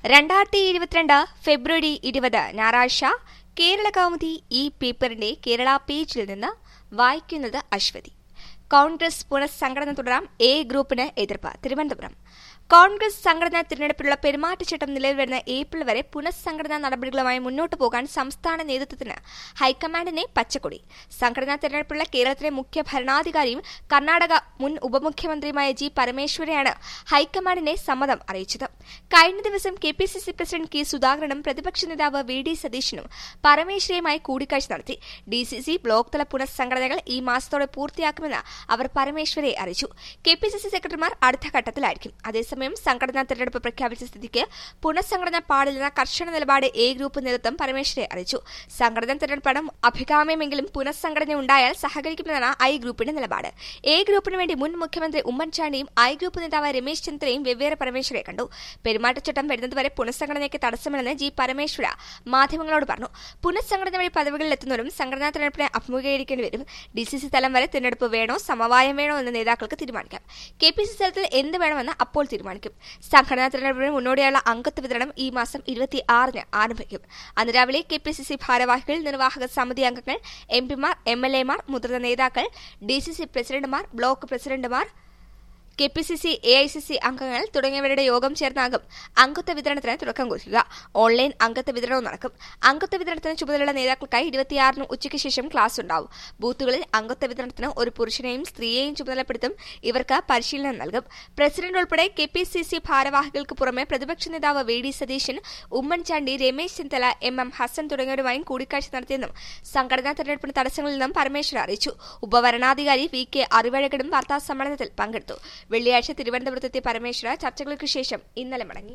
രണ്ടായിരത്തി ഇരുപത്തിരണ്ട് ഫെബ്രുവരി ഇരുപത് ഞായറാഴ്ച കേരള കൗമുദി ഈ പേപ്പറിന്റെ കേരള പേജിൽ നിന്ന് വായിക്കുന്നത് അശ്വതി കോൺഗ്രസ് പുനഃസംഘടന തുടരാം എ ഗ്രൂപ്പിന് എതിർപ്പ് തിരുവനന്തപുരം കോൺഗ്രസ് സംഘടനാ തിരഞ്ഞെടുപ്പിലുള്ള പെരുമാറ്റച്ചട്ടം നിലവിൽ വരുന്ന ഏപ്രിൽ വരെ പുനഃസംഘടനാ നടപടികളുമായി മുന്നോട്ടു പോകാൻ സംസ്ഥാന നേതൃത്വത്തിന് ഹൈക്കമാൻഡിനെ പച്ചക്കൊടി സംഘടനാ തിരഞ്ഞെടുപ്പിലുള്ള കേരളത്തിലെ മുഖ്യ ഭരണാധികാരിയും കർണാടക മുൻ ഉപമുഖ്യമന്ത്രിയുമായ ജി പരമേശ്വരയാണ് ഹൈക്കമാൻഡിനെ സമ്മതം അറിയിച്ചത് കഴിഞ്ഞ ദിവസം K P C C president K സുധാകരനും പ്രതിപക്ഷ നേതാവ് വി ഡി സതീശനും പരമേശ്വരയുമായി കൂടിക്കാഴ്ച നടത്തി ഡി സി സി ബ്ലോക്ക് തല പുനഃസംഘടനകൾ ഈ മാസത്തോടെ പൂർത്തിയാക്കുമെന്ന് അവർ പരമേശ്വരയെ അറിയിച്ചു കെ പി സി സി സെക്രട്ടറിമാർ അടുത്ത ഘട്ടത്തിലായിരിക്കും അതേസമയം സംഘടനാ തെരഞ്ഞെടുപ്പ് പ്രഖ്യാപിച്ച സ്ഥിതിക്ക് പുനഃസംഘടന പാടില്ലെന്ന കർശന നിലപാട് എ ഗ്രൂപ്പ് നേതൃത്വം പരമേശ്വരയെ അറിയിച്ചു സംഘടനാ തെരഞ്ഞെടുപ്പാണ് അഭികാമ്യമെങ്കിലും പുനഃസംഘടന ഉണ്ടായാൽ സഹകരിക്കുമെന്നാണ് ഐ ഗ്രൂപ്പിന്റെ നിലപാട് എ ഗ്രൂപ്പിന് വേണ്ടി മുൻ മുഖ്യമന്ത്രി ഉമ്മൻചാണ്ടിയും ഐ ഗ്രൂപ്പ് നേതാവ് രമേശ് ചെന്നിത്തലയും വെവ്വേറെ പരമേശ്വരയെ കണ്ടു പെരുമാറ്റച്ചട്ടം വരുന്നതുവരെ പുനഃസംഘടനയ്ക്ക് തടസ്സമില്ലെന്ന് ജി പരമേശ്വര മാധ്യമങ്ങളോട് പറഞ്ഞു പുനഃസംഘടന വഴി പദവികളിൽ എത്തുന്നവരും സംഘടനാ തെരഞ്ഞെടുപ്പിനെ അഭിമുഖീകരിക്കേണ്ടി വരും ഡി സി സി തലം വരെ തെരഞ്ഞെടുപ്പ് വേണോ സമവായം വേണോ എന്ന് നേതാക്കൾക്ക് തീരുമാനിക്കാം കെ പി സി തലത്തിൽ എന്ത് വേണമെന്ന് അപ്പോൾ തീരുമാനിക്കും സംഘടനാ തെരഞ്ഞെടുപ്പിന് മുന്നോടിയുള്ള അംഗത്വ വിതരണം ഈ മാസം ഇരുപത്തി ആറിന് ആരംഭിക്കും അന്ന് രാവിലെ കെ പി സി സി ഭാരവാഹികൾ നിർവാഹക സമിതി അംഗങ്ങൾ എം പിമാർ എം എൽ എമാർ മുതിർന്ന നേതാക്കൾ ഡി സി സി പ്രസിഡന്റുമാർ ബ്ലോക്ക് പ്രസിഡന്റുമാർ K P C C A I C C അംഗങ്ങൾ തുടങ്ങിയവരുടെ യോഗം ചേർന്നാകും അംഗത്വ വിതരണത്തിന് തുടക്കം കുറിക്കുക ഓൺലൈൻ അംഗത്വ വിതരണവും നടക്കും അംഗത്വ വിതരണത്തിന് ചുമതലയുള്ള നേതാക്കൾക്കായി ഇരുപത്തിയാറിന് ഉച്ചയ്ക്ക് ശേഷം ക്ലാസ് ഉണ്ടാവും ബൂത്തുകളിൽ അംഗത്വ വിതരണത്തിന് ഒരു പുരുഷനെയും സ്ത്രീയെയും ചുമതലപ്പെടുത്തും ഇവർക്ക് പരിശീലനം നൽകും പ്രസിഡന്റ് ഉൾപ്പെടെ കെ പി സി സി ഭാരവാഹികൾക്ക് പുറമെ പ്രതിപക്ഷ നേതാവ് V D Satheesan Oommen Chandy Ramesh Chennithala M M Hassan തുടങ്ങിയവരുമായും കൂടിക്കാഴ്ച നടത്തിയെന്നും സംഘടനാ തെരഞ്ഞെടുപ്പിന് തടസ്സങ്ങളിൽ നിന്നും പരമേശ്വർ അറിയിച്ചു ഉപവരണാധികാരി വി കെ അറിവഴകടും വാർത്താ സമ്മേളനത്തിൽ പങ്കെടുത്തു വെള്ളിയാഴ്ച തിരുവനന്തപുരത്തെത്തിയ പരമേശ്വര ചർച്ചകൾക്ക് ശേഷം ഇന്നലെ മടങ്ങി